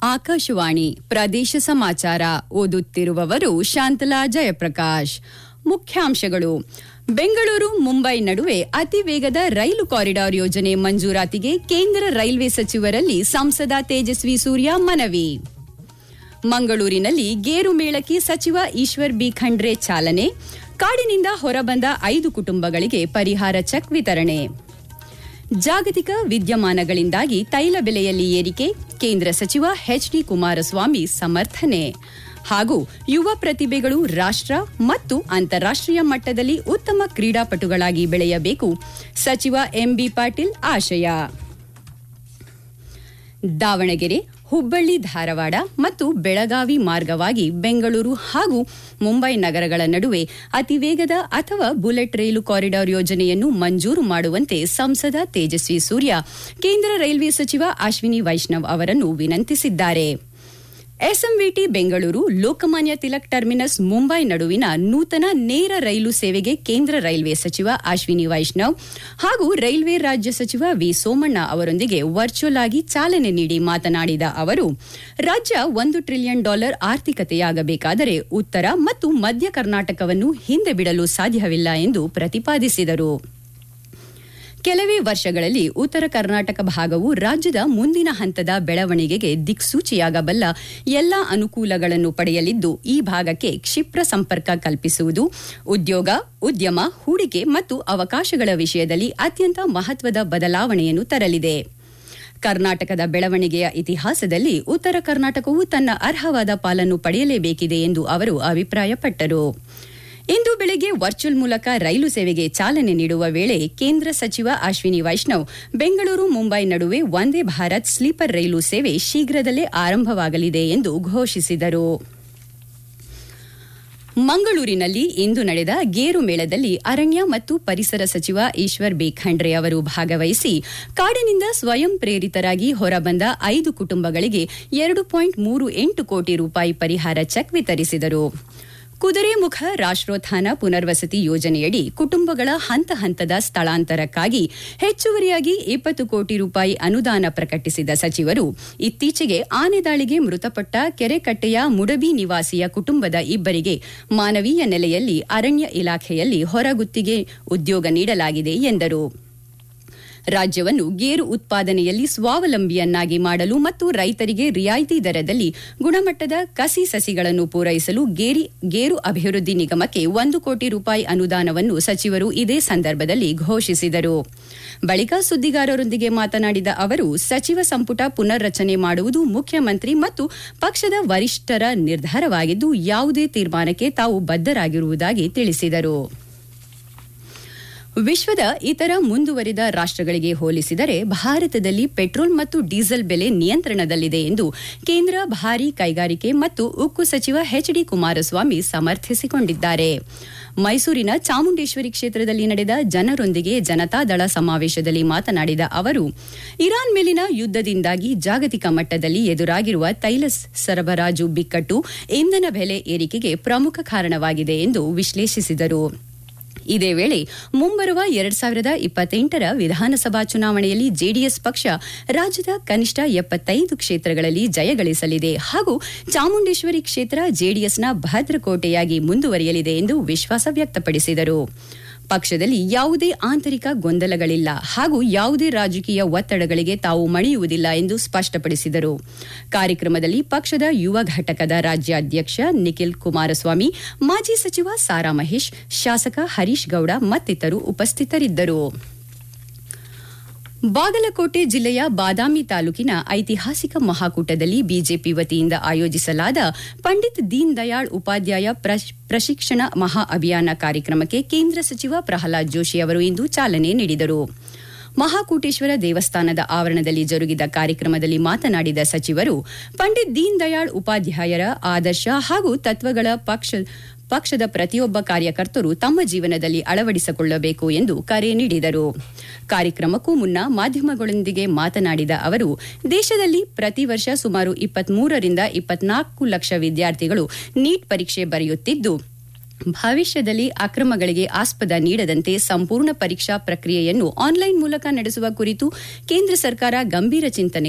ಆಕಾಶವಾಣಿ ಪ್ರದೇಶ ಸಮಾಚಾರ ಓದುತ್ತಿರುವವರು ಶಾಂತಲಾ ಜಯಪ್ರಕಾಶ್ ಮುಖ್ಯಾಂಶಗಳು ಬೆಂಗಳೂರು ಮುಂಬೈ ನಡುವೆ ಅತಿ ವೇಗದ ರೈಲು ಕಾರಿಡಾರ್ ಯೋಜನೆ ಮಂಜೂರಾತಿಗೆ ಕೇಂದ್ರ ರೈಲ್ವೆ ಸಚಿವರಲ್ಲಿ ಸಂಸದ ತೇಜಸ್ವಿ ಸೂರ್ಯ ಮನವಿ ಮಂಗಳೂರಿನಲ್ಲಿ ಗೇರು ಮೇಳಕ್ಕೆ ಸಚಿವ ಈಶ್ವರ್ ಬಿ ಖಂಡ್ರೆ ಚಾಲನೆ ಕಾಡಿನಿಂದ ಹೊರಬಂದ ಐದು ಕುಟುಂಬಗಳಿಗೆ ಪರಿಹಾರ ಚೆಕ್ ವಿತರಣೆ ಜಾಗತಿಕ ವಿದ್ಯಮಾನಗಳಿಂದಾಗಿ ತೈಲ ಬೆಲೆಯಲ್ಲಿ ಏರಿಕೆ ಕೇಂದ್ರ ಸಚಿವ ಎಚ್ಡಿ ಕುಮಾರಸ್ವಾಮಿ ಸಮರ್ಥನೆ ಹಾಗೂ ಯುವ ಪ್ರತಿಭೆಗಳು ರಾಷ್ಟ್ರ ಮತ್ತು ಅಂತಾರಾಷ್ಟ್ರೀಯ ಮಟ್ಟದಲ್ಲಿ ಉತ್ತಮ ಕ್ರೀಡಾಪಟುಗಳಾಗಿ ಬೆಳೆಯಬೇಕು ಸಚಿವ ಎಂಬಿ ಪಾಟೀಲ್ ಆಶಯ ದಾವಣಗೆರೆ ಹುಬ್ಬಳ್ಳಿ ಧಾರವಾಡ ಮತ್ತು ಬೆಳಗಾವಿ ಮಾರ್ಗವಾಗಿ ಬೆಂಗಳೂರು ಹಾಗೂ ಮುಂಬೈ ನಗರಗಳ ನಡುವೆ ಅತಿವೇಗದ ಅಥವಾ ಬುಲೆಟ್ ರೈಲು ಕಾರಿಡಾರ್ ಯೋಜನೆಯನ್ನು ಮಂಜೂರು ಮಾಡುವಂತೆ ಸಂಸದ ತೇಜಸ್ವಿ ಸೂರ್ಯ ಕೇಂದ್ರ ರೈಲ್ವೆ ಸಚಿವ ಅಶ್ವಿನಿ ವೈಷ್ಣವ್ ಅವರನ್ನು ವಿನಂತಿಸಿದ್ದಾರೆ ಎಸ್ಎಂವಿಟಿ ಬೆಂಗಳೂರು ಲೋಕಮಾನ್ಯ ತಿಲಕ್ ಟರ್ಮಿನಸ್ ಮುಂಬೈ ನಡುವಿನ ನೂತನ ನೇರ ರೈಲು ಸೇವೆಗೆ ಕೇಂದ್ರ ರೈಲ್ವೆ ಸಚಿವ ಅಶ್ವಿನಿ ವೈಷ್ಣವ್ ಹಾಗೂ ರೈಲ್ವೆ ರಾಜ್ಯ ಸಚಿವ ವಿ ಸೋಮಣ್ಣ ಅವರೊಂದಿಗೆ ವರ್ಚುವಲ್ ಆಗಿ ಚಾಲನೆ ನೀಡಿ ಮಾತನಾಡಿದ ಅವರು ರಾಜ್ಯ ಒಂದು ಟ್ರಿಲಿಯನ್ ಡಾಲರ್ ಆರ್ಥಿಕತೆಯಾಗಬೇಕಾದರೆ ಉತ್ತರ ಮತ್ತು ಮಧ್ಯ ಕರ್ನಾಟಕವನ್ನು ಹಿಂದೆ ಬಿಡಲು ಸಾಧ್ಯವಿಲ್ಲ ಎಂದು ಪ್ರತಿಪಾದಿಸಿದರು ಕೆಲವೇ ವರ್ಷಗಳಲ್ಲಿ ಉತ್ತರ ಕರ್ನಾಟಕ ಭಾಗವು ರಾಜ್ಯದ ಮುಂದಿನ ಹಂತದ ಬೆಳವಣಿಗೆಗೆ ದಿಕ್ಸೂಚಿಯಾಗಬಲ್ಲ ಎಲ್ಲಾ ಅನುಕೂಲಗಳನ್ನು ಪಡೆಯಲಿದ್ದು ಈ ಭಾಗಕ್ಕೆ ಕ್ಷಿಪ್ರ ಸಂಪರ್ಕ ಕಲ್ಪಿಸುವುದು ಉದ್ಯೋಗ ಉದ್ಯಮ ಹೂಡಿಕೆ ಮತ್ತು ಅವಕಾಶಗಳ ವಿಷಯದಲ್ಲಿ ಅತ್ಯಂತ ಮಹತ್ವದ ಬದಲಾವಣೆಯನ್ನು ತರಲಿದೆ ಕರ್ನಾಟಕದ ಬೆಳವಣಿಗೆಯ ಇತಿಹಾಸದಲ್ಲಿ ಉತ್ತರ ಕರ್ನಾಟಕವು ತನ್ನ ಅರ್ಹವಾದ ಪಾಲನ್ನು ಪಡೆಯಲೇಬೇಕಿದೆ ಎಂದು ಅವರು ಅಭಿಪ್ರಾಯಪಟ್ಟರು ಇಂದು ಬೆಳಗ್ಗೆ ವರ್ಚುವಲ್ ಮೂಲಕ ರೈಲು ಸೇವೆಗೆ ಚಾಲನೆ ನೀಡುವ ವೇಳೆ ಕೇಂದ್ರ ಸಚಿವ ಅಶ್ವಿನಿ ವೈಷ್ಣವ್ ಬೆಂಗಳೂರು ಮುಂಬೈ ನಡುವೆ ವಂದೇ ಭಾರತ್ ಸ್ಲೀಪರ್ ರೈಲು ಸೇವೆ ಶೀಘ್ರದಲ್ಲೇ ಆರಂಭವಾಗಲಿದೆ ಎಂದು ಘೋಷಿಸಿದರು ಮಂಗಳೂರಿನಲ್ಲಿ ಇಂದು ನಡೆದ ಗೇರು ಮೇಳದಲ್ಲಿ ಅರಣ್ಯ ಮತ್ತು ಪರಿಸರ ಸಚಿವ ಈಶ್ವರ್ ಬಿ ಖಂಡ್ರೆ ಅವರು ಭಾಗವಹಿಸಿ ಕಾಡಿನಿಂದ ಸ್ವಯಂ ಪ್ರೇರಿತರಾಗಿ ಹೊರಬಂದ ಐದು ಕುಟುಂಬಗಳಿಗೆ ಎರಡು ಪಾಯಿಂಟ್ ಮೂರು ಎಂಟು ಕೋಟಿ ರೂಪಾಯಿ ಪರಿಹಾರ ಚೆಕ್ ವಿತರಿಸಿದರು ಕುದುರೆಮುಖ ರಾಷ್ಟ್ರೋತ್ಥಾನ ಪುನರ್ವಸತಿ ಯೋಜನೆಯಡಿ ಕುಟುಂಬಗಳ ಹಂತ ಹಂತದ ಸ್ಥಳಾಂತರಕ್ಕಾಗಿ ಹೆಚ್ಚುವರಿಯಾಗಿ ಇಪ್ಪತ್ತು ಕೋಟಿ ರೂಪಾಯಿ ಅನುದಾನ ಪ್ರಕಟಿಸಿದ ಸಚಿವರು ಇತ್ತೀಚೆಗೆ ಆನೆ ದಾಳಿಗೆ ಮೃತಪಟ್ಟ ಕೆರೆಕಟ್ಟೆಯ ಮುಡಬಿ ನಿವಾಸಿಯ ಕುಟುಂಬದ ಇಬ್ಬರಿಗೆ ಮಾನವೀಯ ನೆಲೆಯಲ್ಲಿ ಅರಣ್ಯ ಇಲಾಖೆಯಲ್ಲಿ ಹೊರಗುತ್ತಿಗೆ ಉದ್ಯೋಗ ನೀಡಲಾಗಿದೆ ಎಂದರು ರಾಜ್ಯವನ್ನು ಗೇರು ಉತ್ಪಾದನೆಯಲ್ಲಿ ಸ್ವಾವಲಂಬಿಯನ್ನಾಗಿ ಮಾಡಲು ಮತ್ತು ರೈತರಿಗೆ ರಿಯಾಯಿತಿ ದರದಲ್ಲಿ ಗುಣಮಟ್ಟದ ಕಸಿ ಸಸಿಗಳನ್ನು ಪೂರೈಸಲು ಗೇರು ಅಭಿವೃದ್ಧಿ ನಿಗಮಕ್ಕೆ ಒಂದು ಕೋಟಿ ರೂಪಾಯಿ ಅನುದಾನವನ್ನು ಸಚಿವರು ಇದೇ ಸಂದರ್ಭದಲ್ಲಿ ಘೋಷಿಸಿದರು ಬಳಿಕ ಸುದ್ದಿಗಾರರೊಂದಿಗೆ ಮಾತನಾಡಿದ ಅವರು ಸಚಿವ ಸಂಪುಟ ಪುನರ್ರಚನೆ ಮಾಡುವುದು ಮುಖ್ಯಮಂತ್ರಿ ಮತ್ತು ಪಕ್ಷದ ವರಿಷ್ಠರ ನಿರ್ಧಾರವಾಗಿದ್ದು ಯಾವುದೇ ತೀರ್ಮಾನಕ್ಕೆ ತಾವು ಬದ್ಧರಾಗಿರುವುದಾಗಿ ತಿಳಿಸಿದರು ವಿಶ್ವದ ಇತರ ಮುಂದುವರಿದ ರಾಷ್ಟ್ರಗಳಿಗೆ ಹೋಲಿಸಿದರೆ ಭಾರತದಲ್ಲಿ ಪೆಟ್ರೋಲ್ ಮತ್ತು ಡೀಸೆಲ್ ಬೆಲೆ ನಿಯಂತ್ರಣದಲ್ಲಿದೆ ಎಂದು ಕೇಂದ್ರ ಭಾರೀ ಕೈಗಾರಿಕೆ ಮತ್ತು ಉಕ್ಕು ಸಚಿವ ಎಚ್ಡಿ ಕುಮಾರಸ್ವಾಮಿ ಸಮರ್ಥಿಸಿಕೊಂಡಿದ್ದಾರೆ ಮೈಸೂರಿನ ಚಾಮುಂಡೇಶ್ವರಿ ಕ್ಷೇತ್ರದಲ್ಲಿ ನಡೆದ ಜನರೊಂದಿಗೆ ಜನತಾದಳ ಸಮಾವೇಶದಲ್ಲಿ ಮಾತನಾಡಿದ ಅವರು ಇರಾನ್ ಮೇಲಿನ ಯುದ್ದದಿಂದಾಗಿ ಜಾಗತಿಕ ಮಟ್ಟದಲ್ಲಿ ಎದುರಾಗಿರುವ ತೈಲ ಸರಬರಾಜು ಬಿಕ್ಕಟ್ಟು ಇಂಧನ ಬೆಲೆ ಏರಿಕೆಗೆ ಪ್ರಮುಖ ಕಾರಣವಾಗಿದೆ ಎಂದು ವಿಶ್ಲೇಷಿಸಿದರು ಇದೇ ವೇಳೆ ಮುಂಬರುವ ಎರಡ್ ಸಾವಿರದ ಇಪ್ಪತ್ತೆಂಟರ ವಿಧಾನಸಭಾ ಚುನಾವಣೆಯಲ್ಲಿ ಜೆಡಿಎಸ್ ಪಕ್ಷ ರಾಜ್ಯದ ಕನಿಷ್ಠ ಎಪ್ಪತ್ತೈದು ಕ್ಷೇತ್ರಗಳಲ್ಲಿ ಜಯಗಳಿಸಲಿದೆ ಹಾಗೂ ಚಾಮುಂಡೇಶ್ವರಿ ಕ್ಷೇತ್ರ ಜೆಡಿಎಸ್ನ ಭದ್ರಕೋಟೆಯಾಗಿ ಮುಂದುವರಿಯಲಿದೆ ಎಂದು ವಿಶ್ವಾಸ ವ್ಯಕ್ತಪಡಿಸಿದರು ಪಕ್ಷದಲ್ಲಿ ಯಾವುದೇ ಆಂತರಿಕ ಗೊಂದಲಗಳಿಲ್ಲ ಹಾಗೂ ಯಾವುದೇ ರಾಜಕೀಯ ಒತ್ತಡಗಳಿಗೆ ತಾವು ಮಣಿಯುವುದಿಲ್ಲ ಎಂದು ಸ್ಪಷ್ಟಪಡಿಸಿದರು ಕಾರ್ಯಕ್ರಮದಲ್ಲಿ ಪಕ್ಷದ ಯುವ ಘಟಕದ ರಾಜ್ಯಾಧ್ಯಕ್ಷ ನಿಖಿಲ್ ಕುಮಾರಸ್ವಾಮಿ ಮಾಜಿ ಸಚಿವ ಸಾರಾ ಮಹೇಶ್ ಶಾಸಕ ಹರೀಶ್ ಗೌಡ ಮತ್ತಿತರರು ಉಪಸ್ಥಿತರಿದ್ದರು ಬಾಗಲಕೋಟೆ ಜಿಲ್ಲೆಯ ಬಾದಾಮಿ ತಾಲೂಕಿನ ಐತಿಹಾಸಿಕ ಮಹಾಕೂಟದಲ್ಲಿ ಬಿಜೆಪಿ ವತಿಯಿಂದ ಆಯೋಜಿಸಲಾದ ಪಂಡಿತ್ ದೀನ್ ದಯಾಳ್ ಉಪಾಧ್ಯಾಯ ಪ್ರಶಿಕ್ಷಣ ಮಹಾ ಅಭಿಯಾನ ಕಾರ್ಯಕ್ರಮಕ್ಕೆ ಕೇಂದ್ರ ಸಚಿವ ಪ್ರಹ್ಲಾದ್ ಜೋಶಿ ಅವರು ಇಂದು ಚಾಲನೆ ನೀಡಿದರು ಮಹಾಕೂಟೇಶ್ವರ ದೇವಸ್ಥಾನದ ಆವರಣದಲ್ಲಿ ಜರುಗಿದ ಕಾರ್ಯಕ್ರಮದಲ್ಲಿ ಮಾತನಾಡಿದ ಸಚಿವರು ಪಂಡಿತ್ ದೀನ್ ದಯಾಳ್ ಉಪಾಧ್ಯಾಯರ ಆದರ್ಶ ಹಾಗೂ ತತ್ವಗಳ ಪಕ್ಷ ಪಕ್ಷದ ಪ್ರತಿಯೊಬ್ಬ ಕಾರ್ಯಕರ್ತರು ತಮ್ಮ ಜೀವನದಲ್ಲಿ ಅಳವಡಿಸಿಕೊಳ್ಳಬೇಕು ಎಂದು ಕರೆ ನೀಡಿದರು ಕಾರ್ಯಕ್ರಮಕ್ಕೂ ಮುನ್ನ ಮಾಧ್ಯಮಗಳೊಂದಿಗೆ ಮಾತನಾಡಿದ ಅವರು ದೇಶದಲ್ಲಿ ಪ್ರತಿ ವರ್ಷ ಸುಮಾರು ಇಪ್ಪತ್ಮೂರರಿಂದ ಇಪ್ಪತ್ನಾಲ್ಕು ಲಕ್ಷ ವಿದ್ಯಾರ್ಥಿಗಳು ನೀಟ್ ಪರೀಕ್ಷೆ ಬರೆಯುತ್ತಿದ್ದು ಭವಿಷ್ಯದಲ್ಲಿ ಅಕ್ರಮಗಳಿಗೆ ಆಸ್ಪದ ನೀಡದಂತೆ ಸಂಪೂರ್ಣ ಪರೀಕ್ಷಾ ಪ್ರಕ್ರಿಯೆಯನ್ನು ಆನ್ಲೈನ್ ಮೂಲಕ ನಡೆಸುವ ಕುರಿತು ಕೇಂದ್ರ ಸರ್ಕಾರ ಗಂಭೀರ ಚಿಂತನೆ